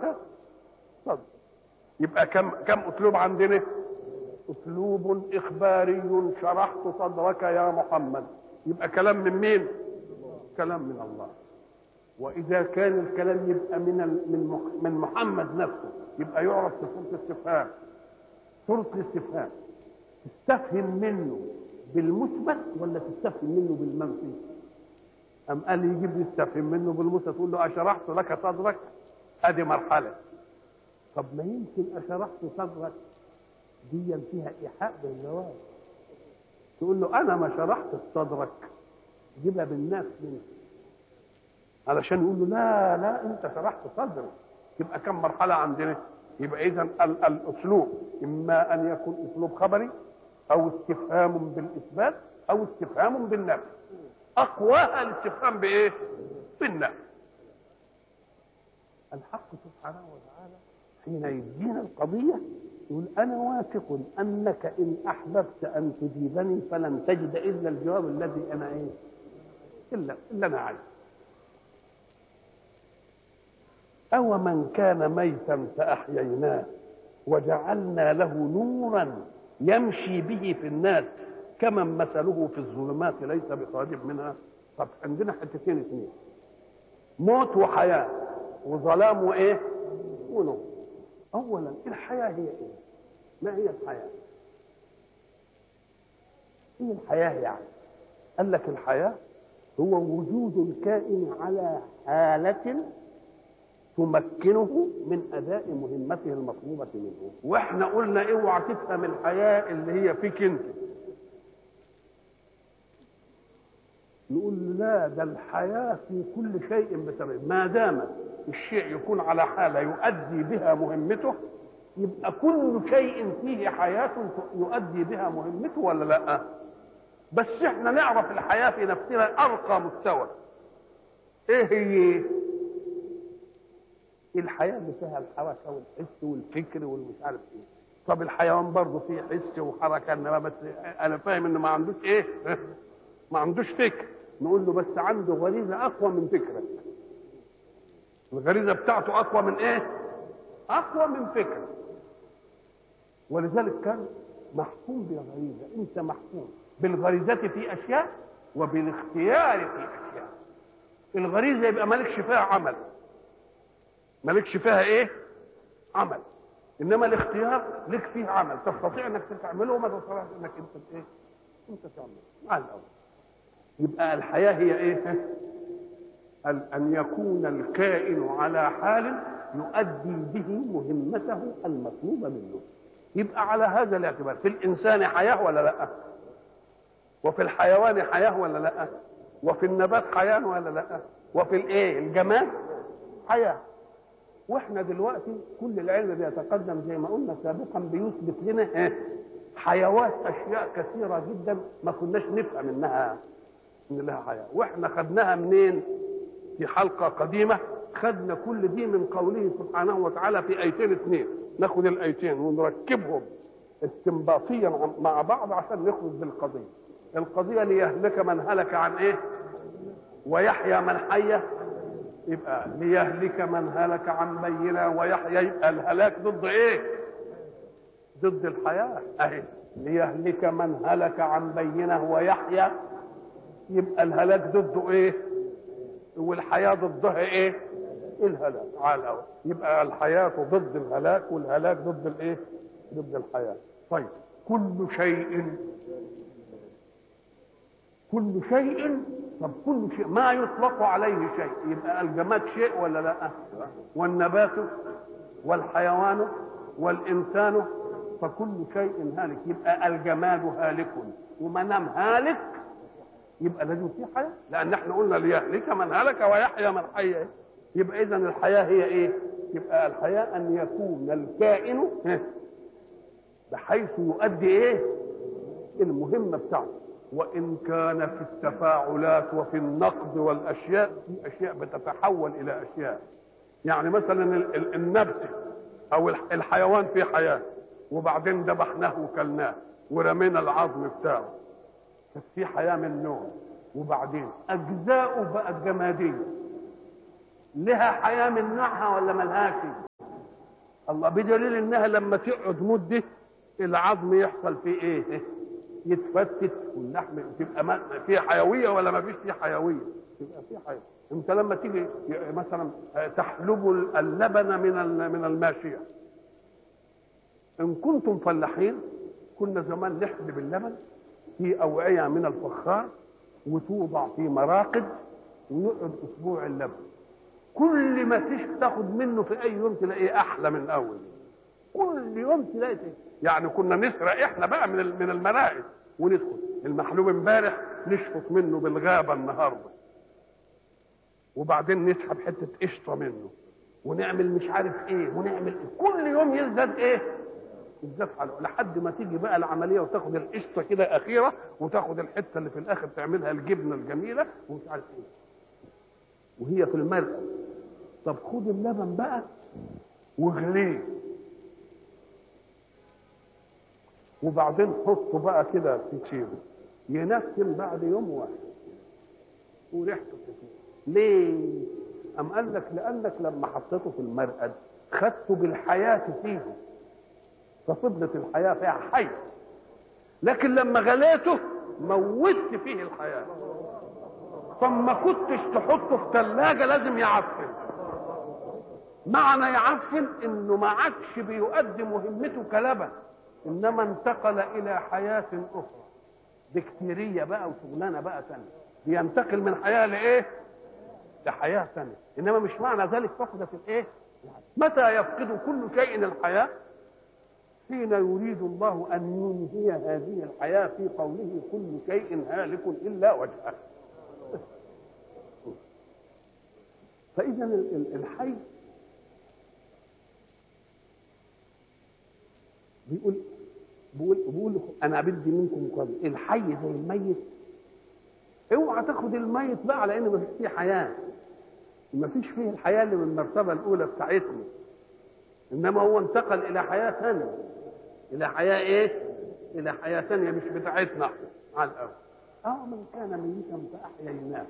صدرك صدرك يبقى كم كم اسلوب عندنا اسلوب اخباري شرحت صدرك يا محمد يبقى كلام من مين كلام من الله واذا كان الكلام يبقى من من من محمد نفسه يبقى يعرف في صوره استفهام صوره الاستفهام تستفهم منه بالمثبت ولا تستفهم منه بالمنفي أم قال يجيب لي يستفهم منه بالمثبت تقول له أشرحت لك صدرك أدي مرحلة طب ما يمكن أشرحت صدرك دي فيها إيحاء بالجواب تقول له أنا ما شرحت صدرك جيبها بالناس منه علشان يقول له لا لا أنت شرحت صدرك يبقى كم مرحلة عندنا يبقى إذا الأسلوب إما أن يكون أسلوب خبري أو استفهام بالإثبات أو استفهام بالنفي أقواها الاستفهام بإيه؟ بالنفي الحق سبحانه وتعالى حين يدينا القضية يقول أنا واثق أنك إن أحببت أن تجيبني فلن تجد إلا الجواب الذي أنا إيه؟ إلا إلا أنا عايز أو من كان ميتا فأحييناه وجعلنا له نورا يمشي به في الناس كمن مثله في الظلمات ليس بخارج منها طب عندنا حتتين اثنين موت وحياة وظلام وايه ونور اولا الحياة هي ايه ما هي الحياة ايه الحياة يعني قال لك الحياة هو وجود الكائن على حالة تمكنه من اداء مهمته المطلوبه منه واحنا قلنا اوعى تفهم الحياه اللي هي فيك انت نقول لا ده الحياه في كل شيء بسبب ما دام الشيء يكون على حاله يؤدي بها مهمته يبقى كل شيء فيه حياه يؤدي بها مهمته ولا لا بس احنا نعرف الحياه في نفسنا ارقى مستوى ايه هي الحياه اللي فيها الحركه والحس والفكر والمش عارف ايه طب الحيوان برضه فيه حس وحركه انما بس انا فاهم انه ما عندوش ايه ما عندوش فكر نقول له بس عنده غريزه اقوى من فكرك الغريزه بتاعته اقوى من ايه اقوى من فكرك ولذلك كان محكوم بالغريزه انت محكوم بالغريزه في اشياء وبالاختيار في اشياء الغريزه يبقى مالكش فيها عمل مالكش فيها ايه عمل انما الاختيار لك فيه عمل تستطيع انك تعمله وما تستطيعش انك انت ايه انت تعمله مع الاول يبقى الحياه هي ايه ان يكون الكائن على حال يؤدي به مهمته المطلوبه منه يبقى على هذا الاعتبار في الانسان حياه ولا لا وفي الحيوان حياه ولا لا وفي النبات حياه ولا لا وفي الايه الجماد حياه واحنا دلوقتي كل العلم بيتقدم زي ما قلنا سابقا بيثبت لنا ايه حيوات اشياء كثيره جدا ما كناش نفهم انها ان لها حياه واحنا خدناها منين في حلقه قديمه خدنا كل دي من قوله سبحانه وتعالى في ايتين اثنين ناخد الايتين ونركبهم استنباطيا مع بعض عشان نخرج بالقضيه القضيه ليهلك من هلك عن ايه ويحيى من حي يبقى ليهلك من هلك عن بينه ويحيى يبقى الهلاك ضد ايه ضد الحياه اهي ليهلك من هلك عن بينه ويحيى يبقى الهلاك ضده ايه والحياه ضدها ايه الهلاك على الأول يبقى الحياه ضد الهلاك والهلاك ضد الايه ضد الحياه طيب كل شيء كل شيء طب كل شيء ما يطلق عليه شيء يبقى الجماد شيء ولا لا والنبات والحيوان والانسان فكل شيء هالك يبقى الجماد هالك وما دام هالك يبقى لازم في حياه لان احنا قلنا ليهلك من هلك ويحيى من حي يبقى اذا الحياه هي ايه يبقى الحياه ان يكون الكائن بحيث يؤدي ايه المهمه بتاعته وان كان في التفاعلات وفي النقد والاشياء في اشياء بتتحول الى اشياء يعني مثلا النبت او الحيوان فيه حياه وبعدين ذبحناه وكلناه ورمينا العظم بتاعه كانت في حياه من نوع وبعدين اجزاؤه بقت جماديه لها حياه من نوعها ولا ملهاش الله بدليل انها لما تقعد مده العظم يحصل فيه ايه يتفتت واللحم تبقى فيه حيويه ولا ما فيش فيه حيويه تبقى فيه حيويه انت لما تيجي مثلا تحلب اللبن من من الماشيه ان كنتم فلاحين كنا زمان نحلب اللبن في اوعيه من الفخار وتوضع في مراقد ويقعد اسبوع اللبن كل ما تاخد منه في اي يوم تلاقيه احلى من الاول كل يوم تلاقي يعني كنا نسرق احنا بقى من من المراقد وندخل المحلوب امبارح نشفط منه بالغابه النهارده وبعدين نسحب حته قشطه منه ونعمل مش عارف ايه ونعمل إيه. كل يوم يزداد ايه يزداد حلو لحد ما تيجي بقى العمليه وتاخد القشطه كده اخيره وتاخد الحته اللي في الاخر تعملها الجبنه الجميله ومش عارف ايه وهي في المرقه طب خد اللبن بقى واغليه وبعدين حطه بقى كده في تشيبه ينسم بعد يوم واحد وريحته كتير ليه؟ أم قال لك لأنك لما حطيته في المرقد خدته بالحياة فيه ففضلت الحياة فيها حي لكن لما غليته موتت فيه الحياة فما كنتش تحطه في ثلاجة لازم يعفن معنى يعفن انه ما عادش بيؤدي مهمته كلبن انما انتقل الى حياه اخرى بكتيريه بقى وشغلانه بقى ثانيه بينتقل من حياه لايه لحياه ثانيه انما مش معنى ذلك فقدت الايه متى يفقد كل شيء الحياه حين يريد الله ان ينهي هذه الحياه في قوله كل شيء هالك الا وجهه فاذا الحي بيقول بيقول بيقول انا بدي منكم قبل الحي زي الميت اوعى تاخد الميت بقى على ان ما فيش فيه حياه ما فيش فيه الحياه اللي من المرتبه الاولى بتاعتنا انما هو انتقل الى حياه ثانيه الى حياه ايه الى حياه ثانيه مش بتاعتنا على الاول اه من كان ميتا فاحييناه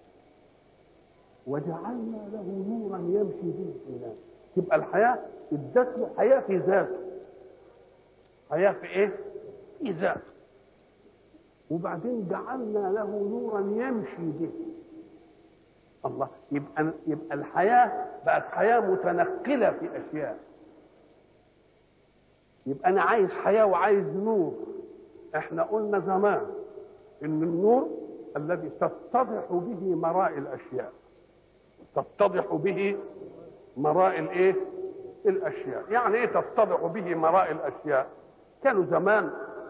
وجعلنا له نورا يمشي به في الناس تبقى الحياه ادت له حياه في ذاته حياة في ايه؟ في ذات وبعدين جعلنا له نورا يمشي به الله يبقى يبقى الحياة بقت حياة متنقلة في أشياء يبقى أنا عايز حياة وعايز نور احنا قلنا زمان إن النور الذي تتضح به مراء الأشياء تتضح به مراء الايه؟ الأشياء يعني ايه تتضح به مراء الأشياء كانوا زمان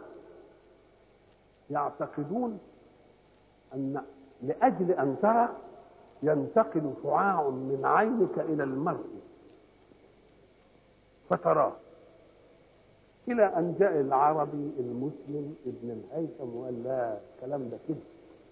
يعتقدون ان لاجل ان ترى ينتقل شعاع من عينك الى المرء فتراه الى ان جاء العربي المسلم ابن الهيثم وقال لا الكلام ده كده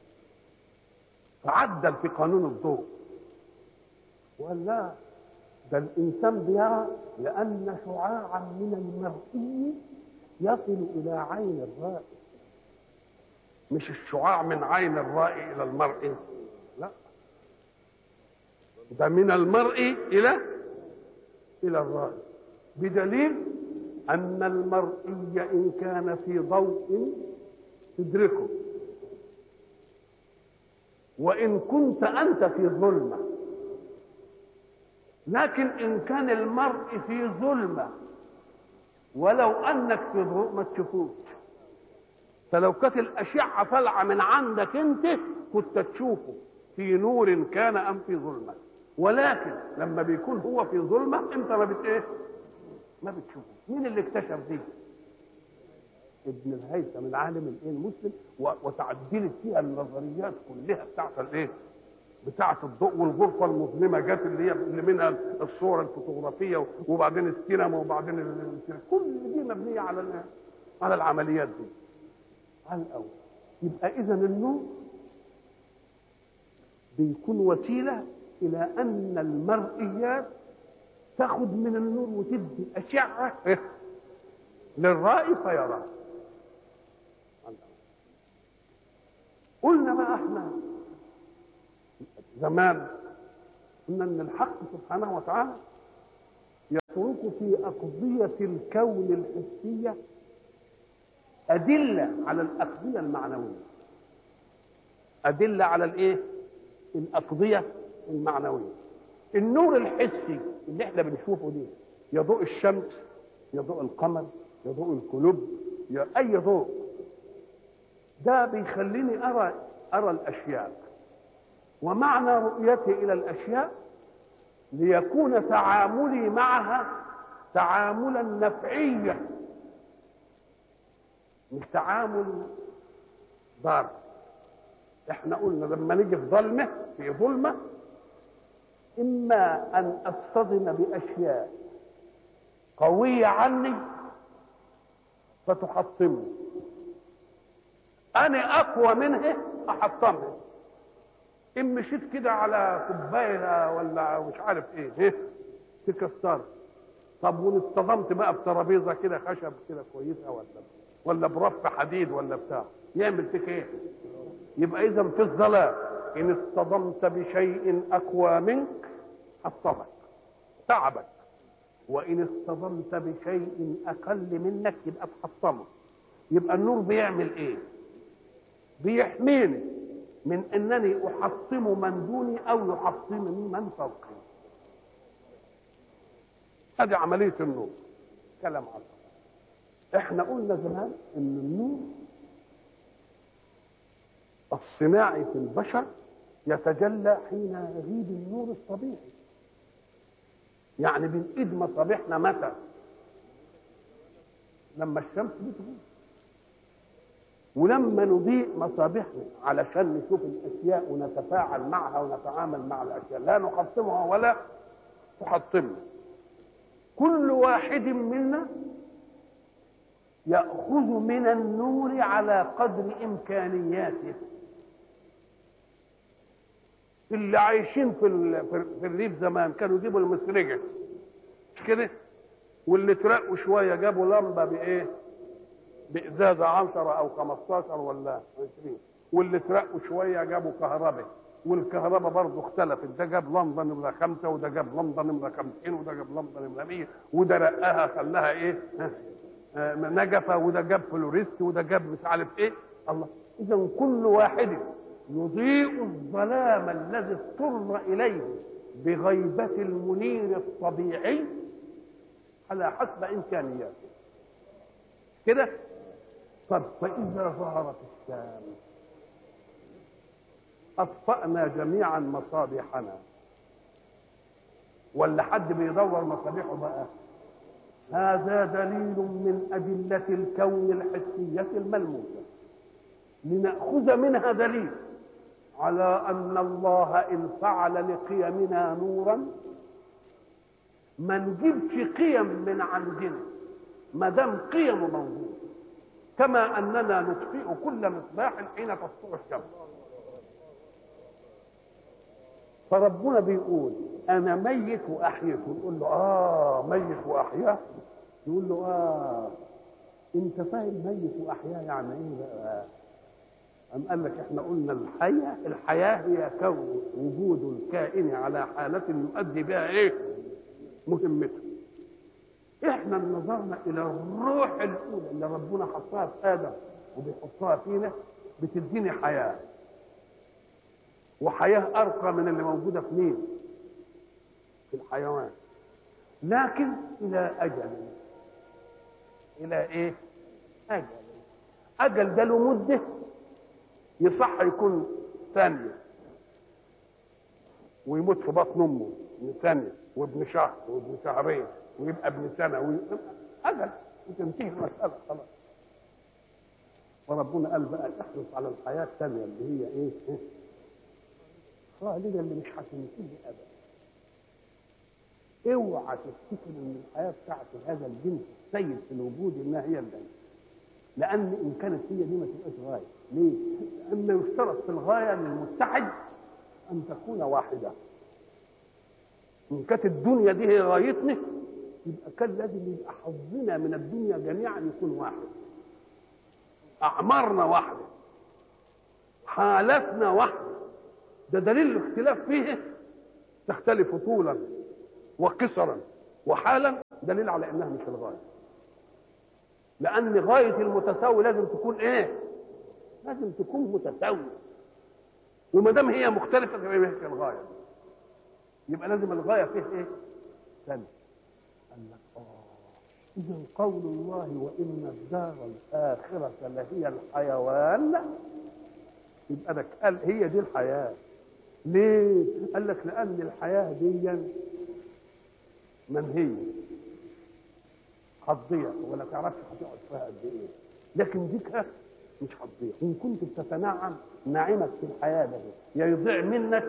فعدل في قانون الضوء وقال لا ده الانسان بيرى لان شعاعا من المرئي يصل الى عين الرائي مش الشعاع من عين الرائي الى المرء لا ده من المرء الى الى الرائي بدليل ان المرئي ان كان في ضوء تدركه وان كنت انت في ظلمه لكن ان كان المرء في ظلمه ولو انك في ضوء ما تشوفوش فلو كانت الاشعه طالعه من عندك انت كنت تشوفه في نور كان ام في ظلمه ولكن لما بيكون هو في ظلمه انت ما بت ايه ما بتشوفه مين اللي اكتشف دي ابن الهيثم العالم الايه المسلم وتعدلت فيها النظريات كلها بتاعت الايه بتاعت الضوء والغرفة المظلمة جت اللي هي اللي منها الصور الفوتوغرافية وبعدين السينما وبعدين السينما. كل دي مبنية على على العمليات دي على الأول يبقى إذا النور بيكون وسيلة إلى أن المرئيات تاخد من النور وتدي أشعة للرائي فيراه قلنا بقى احنا زمان قلنا ان الحق سبحانه وتعالى يترك في أقضية الكون الحسية أدلة على الأقضية المعنوية أدلة على الإيه؟ الأقضية المعنوية النور الحسي اللي احنا بنشوفه دي يضوء الشمس يضوء القمر يضوء الكلوب أي ضوء ده بيخليني أرى أرى الأشياء ومعنى رؤيتي إلى الأشياء ليكون تعاملي معها تعاملا نفعيا مش تعامل ضار احنا قلنا لما نيجي في ظلمه في ظلمه اما ان اصطدم باشياء قويه عني فتحطمني انا اقوى منها احطمها ان مشيت كده على كوبايه ولا مش عارف ايه ايه تكسر طب وان اصطدمت بقى بترابيزه كده خشب كده كويسه ولا ولا برف حديد ولا بتاع يعمل فيك ايه يبقى اذا في الظلام ان اصطدمت بشيء اقوى منك حطمك تعبك وان اصطدمت بشيء اقل منك يبقى تحطمك يبقى النور بيعمل ايه بيحميني من انني احطم من دوني او يحطمني من فوقي هذه عمليه النور كلام عظيم احنا قلنا زمان ان النور الصناعي في البشر يتجلى حين يغيب النور الطبيعي يعني بنقيد مصابيحنا متى لما الشمس بتغيب ولما نضيء مصابيحنا علشان نشوف الاشياء ونتفاعل معها ونتعامل مع الاشياء لا نحطمها ولا تحطمنا كل واحد منا ياخذ من النور على قدر امكانياته اللي عايشين في في الريف زمان كانوا يجيبوا المسرجه مش كده واللي ترقوا شويه جابوا لمبه بايه بإزازة 10 أو 15 ولا 20 واللي ترقوا شوية جابوا كهرباء والكهرباء برضه اختلفت ده جاب لمبة نمرة خمسة وده جاب لمبة نمرة 50 وده جاب لمبة نمرة 100 وده رقاها خلاها إيه آه نجفة وده جاب فلوريست وده جاب مش عارف إيه الله إذا كل واحد يضيء الظلام الذي اضطر إليه بغيبة المنير الطبيعي على حسب إمكانياته كده طب فإذا ظهرت الشمس أطفأنا جميعا مصابيحنا ولا حد بيدور مصابيحه بقى هذا دليل من أدلة الكون الحسية الملموسة لنأخذ منها دليل على أن الله إن فعل لقيمنا نورا ما نجيبش قيم من عندنا ما دام قيم موجوده كما اننا نطفئ كل مصباح حين تسطع الشمس فربنا بيقول انا ميت واحييت ونقول له اه ميت واحياه يقول له اه انت فاهم ميت واحياه يعني ايه بقى أم قال لك احنا قلنا الحياة الحياة هي كون وجود الكائن على حالة يؤدي بها ايه مهمته احنا نظرنا الى الروح الاولى اللي ربنا حطها في ادم وبيحطها فينا بتديني حياه وحياه ارقى من اللي موجوده في مين في الحيوان لكن الى اجل الى ايه اجل اجل ده له مده يصح يكون ثانيه ويموت في بطن امه من ثانيه وابن شهر وابن شهرين ويبقى ابن سنه ويبقى اجل وتنتهي المساله خلاص وربنا قال بقى احرص على الحياه الثانيه اللي هي ايه؟ إيه؟ خالده اللي مش هتنتهي ابدا اوعى تفتكر ان الحياه بتاعت هذا الجنس السيد في الوجود انها هي الدنيا لان ان كانت هي دي ما تبقاش غايه ليه؟ لان يشترط في الغايه للمتحد ان تكون واحده ان كانت الدنيا دي هي غايتنا يبقى كان لازم يبقى حظنا من الدنيا جميعا يكون واحد اعمارنا واحده حالتنا واحده ده دليل الاختلاف فيه تختلف طولا وقصرا وحالا دليل على انها مش الغايه لان غايه المتساوي لازم تكون ايه لازم تكون متساويه وما دام هي مختلفه تبقى ما هيش الغايه يبقى لازم الغايه فيه ايه ثاني قال لك اه اذا قول الله وان الدار الاخره لهي الحيوان يبقى ده قال هي دي الحياه ليه قال لك لان الحياه دي منهيه هتضيع ولا تعرفش هتقعد فيها قد ايه لكن ديك مش هتضيع ان كنت بتتنعم نعيمك في الحياه ده يا يضيع منك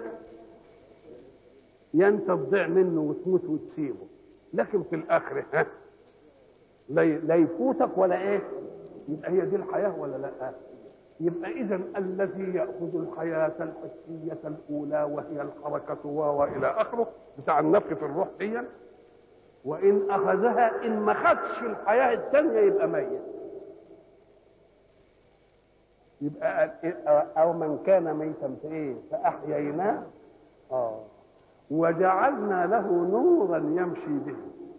يا انت تضيع منه وتموت وتسيبه لكن في الاخره ها لا لا يفوتك ولا ايه يبقى هي دي الحياه ولا لا يبقى اذا الذي ياخذ الحياه الحسيه الاولى وهي الحركه والى اخره بتاع النفخ في الروح دي وان اخذها ان ما خدش الحياه الثانيه يبقى ميت يبقى او من كان ميتا فايه فاحييناه اه وجعلنا له نورا يمشي به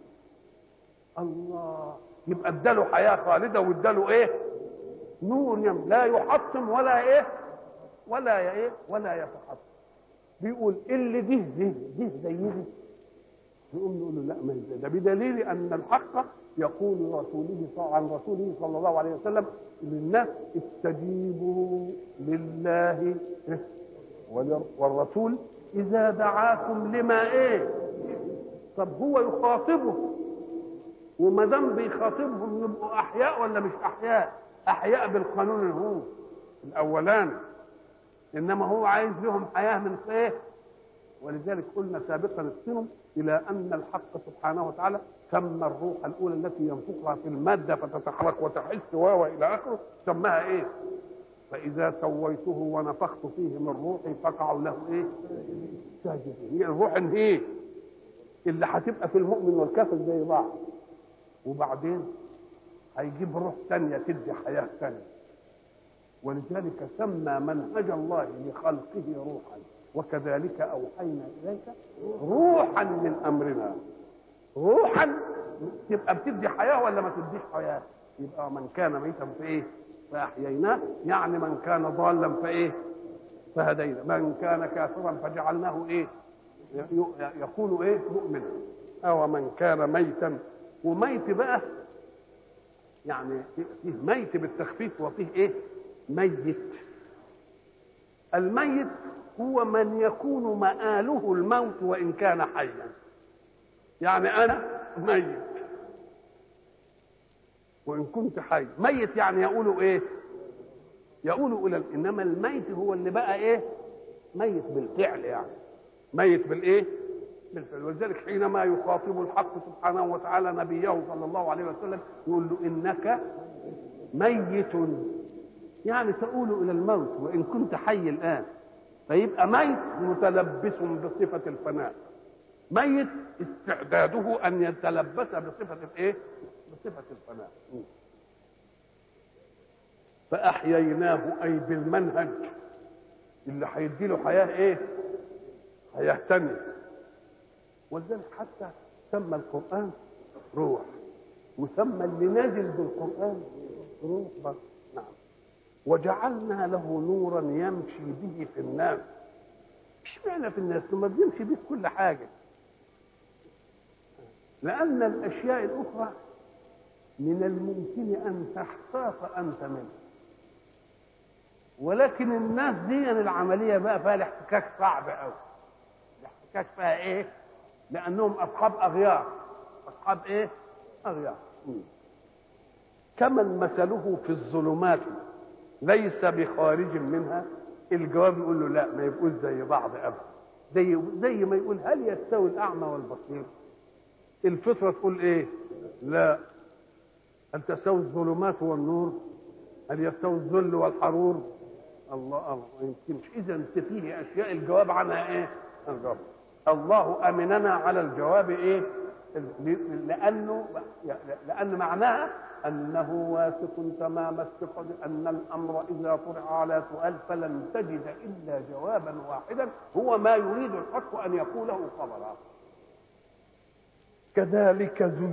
الله يبقى اداله حياه خالده واداله ايه نور يم لا يحطم ولا ايه ولا ايه ولا يتحطم بيقول اللي ده ده ده زي دي يقوم نقول له لا ما هي ده بدليل ان الحق يقول رسوله عن رسوله صلى الله عليه وسلم للناس استجيبوا لله والرسول اذا دعاكم لما ايه طب هو يخاطبه وما دام بيخاطبهم يبقوا احياء ولا مش احياء احياء بالقانون هو الاولاني انما هو عايز لهم حياه من ايه ولذلك قلنا سابقا استنم الى ان الحق سبحانه وتعالى سمى الروح الاولى التي ينفخها في الماده فتتحرك وتحس والى اخره سماها ايه فاذا سويته ونفخت فيه من روحي فقعوا له ايه ساجدين هي الروح هي اللي هتبقى في المؤمن والكافر زي بعض وبعدين هيجيب روح ثانية تدي حياة ثانية ولذلك سمى منهج الله لخلقه روحا وكذلك أوحينا إليك روحا من أمرنا روحا تبقى بتدي حياة ولا ما تديش حياة يبقى من كان ميتا فإيه فأحييناه يعني من كان ضالا فإيه فهدينا من كان كافرا فجعلناه إيه يكون إيه مؤمنا أو من كان ميتا وميت بقى يعني فيه ميت بالتخفيف وفيه ايه ميت الميت هو من يكون مآله الموت وإن كان حيا يعني أنا ميت وإن كنت حي ميت يعني يقولوا إيه يقولوا إلى إنما الميت هو اللي بقى إيه ميت بالفعل يعني ميت بالإيه بالفعل ولذلك حينما يخاطب الحق سبحانه وتعالى نبيه صلى الله عليه وسلم يقول له انك ميت يعني تؤول الى الموت وان كنت حي الان فيبقى ميت متلبس بصفه الفناء ميت استعداده ان يتلبس بصفه الايه بصفه الفناء فاحييناه اي بالمنهج اللي هيدي له حياه ايه حياه ثانيه ولذلك حتى سمى القرآن روح وسمى اللي نازل بالقرآن روح بس نعم وجعلنا له نورا يمشي به في الناس مش معنى في الناس ثم بيمشي به كل حاجة لأن الأشياء الأخرى من الممكن أن تحتاط أنت منها ولكن الناس دي العملية بقى فيها الاحتكاك صعب قوي الاحتكاك فيها ايه؟ لانهم اصحاب اغيار اصحاب ايه اغيار كمن مثله في الظلمات ليس بخارج منها الجواب يقول له لا ما يبقوش زي بعض ابدا زي زي ما يقول هل يستوي الاعمى والبصير الفطره تقول ايه لا هل تستوي الظلمات والنور هل يستوي الذل والحرور الله الله ما يمكنش اذا فيه اشياء الجواب عنها ايه الجواب الله امننا على الجواب ايه لانه لان معناها انه واثق تمام الثقه ان الامر اذا طرح على سؤال فلن تجد الا جوابا واحدا هو ما يريد الحق ان يقوله خبرا كذلك